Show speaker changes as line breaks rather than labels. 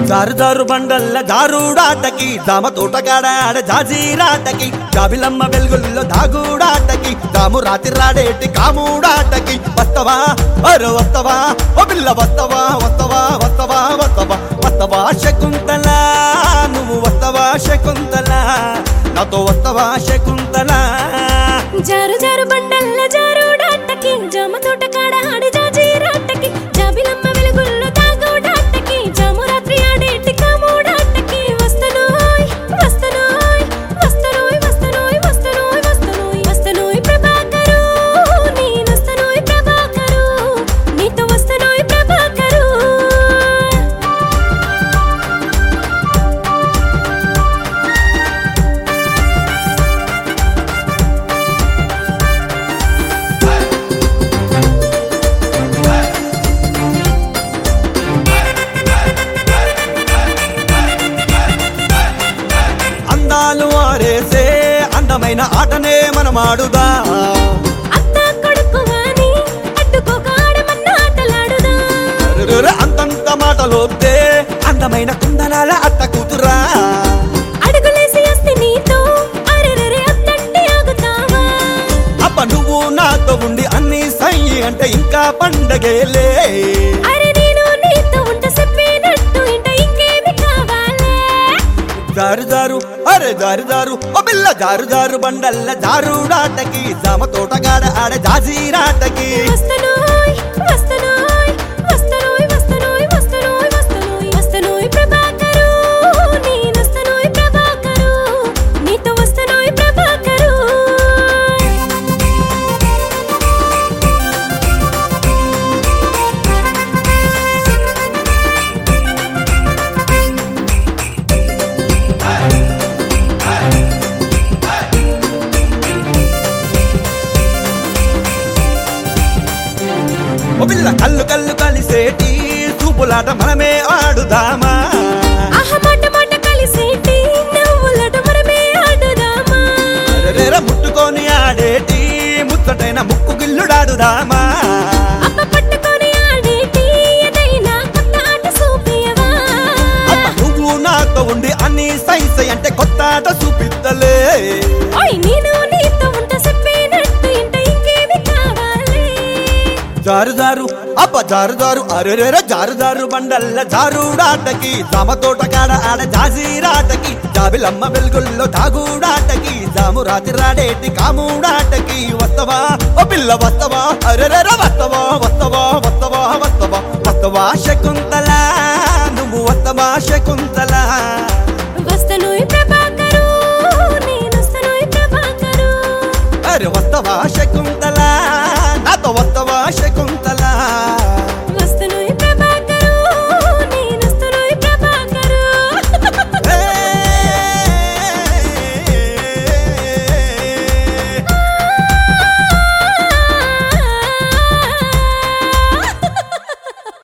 జారు జారు బండల్ల జారుడాటకి జామ తోటగాడ ఆడ జాజీరాటకి జాబిలమ్మ వెలుగుల్లో దాగుడాటకి దాము రాత్రి రాడేటి కాముడాటకి వస్తవా అరే వస్తవా ఓ పిల్ల వస్తవా వస్తవా వస్తవా వస్తవా వస్తవా శకుంతల నువ్వు వస్తవా శకుంతల నాతో వస్తవా శకుంతల
జారు జారు బండల్ల జారుడాటకి జామ తోట కాడ ఆడి జాజీరాటకి జాబిలమ్మ వెలుగుల్లో తాగుడాటకి జాము రాత్రి ఆడేటి కాముడాటకి వస్తనోయ్ వస్తనోయ్ వస్తనోయ్ వస్తనోయ్ వస్తనోయ్ వస్తనోయ్ వస్తనోయ్ ప్రభాకరు నేనొస్తనోయ్ ప్రభాకరు నీతో వస్తనోయ్ ప్రభాకరు
అందాలు ఆరేసే అందమైన ఆటనే మనం ఆడుదా
అత్త కొడుకు వాని అడ్డుకోక ఆడమన్న ఆటలాడుదా
అరెరెరె అంతంత మాటలొద్దే అందమైన కుందనాల అత్త కూతురా
అడుగులేసి వస్తే నీతో అరెరెరె అత్తంటే ఆగుతావా
అప్ప నువ్వు నాతో ఉండి అన్ని సై అంటే ఇంకా పండగేలే
అరే నేను నీతో ఉంట చెప్పినట్టు ఇంట ఇంకేమి కావాలే
జారు జారు అరే జారు జారు ఓ పిల్ల జారు జారు బండల్ల జారుడాటకి జామ తోటగాడ ఆడ జాజీరాటకి
వస్తనోయ్ వస్తనోయ్ వస్తనోయ్ వస్తనోయ్ వస్తనోయ్ వస్తనోయ్ వస్తనోయ్ ప్రభాకరు నేనొస్తనోయ్ ప్రభాకరు నీతో వస్తనోయ్ ప్రభాకరు
ఓ పిల్ల కళ్ళు కళ్ళు కలిసేటి చూపులాట మనమే ఆడుదామా
ఆహ మాట మాట కలిసేటి నవ్వులట మనమే ఆడుదామా
అరెరెర ముట్టుకొని ఆడేటి ముచ్చటైన ముక్కు గిల్లుడాడుదామా
అప్ప పట్టుకొని ఆడేటి ఏదైనా కొత్త ఆట చూపియవా
అబ్బ నువ్వు నాతో ఉండి అన్ని సై సై అంటే కొత్త ఆట చూపిద్దలే
ఓయ్ నేను నీతో ఉంట చెప్పినట్టు ఇంట ఇంకేమి కావాలి
జారు జారు అబ్బ జారు జారు అరెరెర జారు జారు బండల్ల జారుడాటకి జామ తోట కాడ ఆడ జాజీరాటకి జాబిలమ్మ వెలుగుల్లో దాగుడాటకి జాము రాత్రి రాడేటి కాముడాటకి వస్తవా ఓ పిల్ల వస్తవా అరెరెర వస్తవా వస్తవా వస్తవా వస్తవా వస్తవా శకుంతల నువ్వు వస్తవా శకుంతల
వస్తనోయ్ ప్రభాకరు నేనొస్తనోయ్ ప్రభాకరు
అరే వస్తవా శకుంతల నాతో వస్తవా శకుంతల